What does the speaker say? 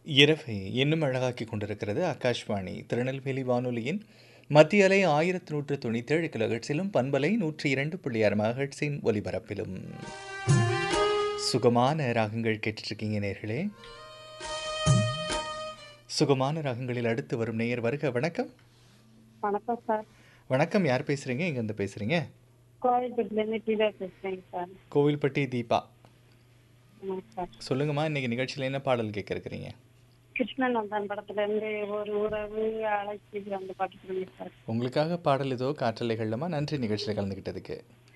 இரவை இன்னும் அழகாக்கி கொண்டிருக்கிறது ஆகாஷ்வாணி திருநெல்வேலி வானொலியின் மத்திய அலை ஆயிரத்தி நூற்று தொண்ணூற்றேழு கிலோஹெட்ஸிலும் பண்பலை நூற்றி இரண்டு புள்ளி ஆறு மகட்ஸின் ஒலிபரப்பிலும் சுகமான ராகங்கள் கேட்டுட்ருக்கீங்க நேர்களே சுகமான ராகங்களில் அடுத்து வரும் நேயர் வருக வணக்கம் வணக்கம் சார் வணக்கம் யார் பேசுகிறீங்க எங்கேருந்து பேசுகிறீங்க கோவில்பட்டிலேருந்து டீலர் பேசுகிறேங்க சார் கோவில்பட்டி தீபா ஆமாங்க சார் சொல்லுங்கம்மா இன்னைக்கு நிகழ்ச்சியில் என்ன பாடல் கேட்க இருக்கிறீங்க கிருஷ்ணன் வந்தான் படத்துலேருந்து ஒரு உறவு அழைச்சி அந்த பாட்டு சொல்லுங்க சார் உங்களுக்காக பாடல் ஏதோ காற்றலைகள்லமா நன்றி நிகழ்ச்சியில் கலந்துக்கிட்டதுக்கு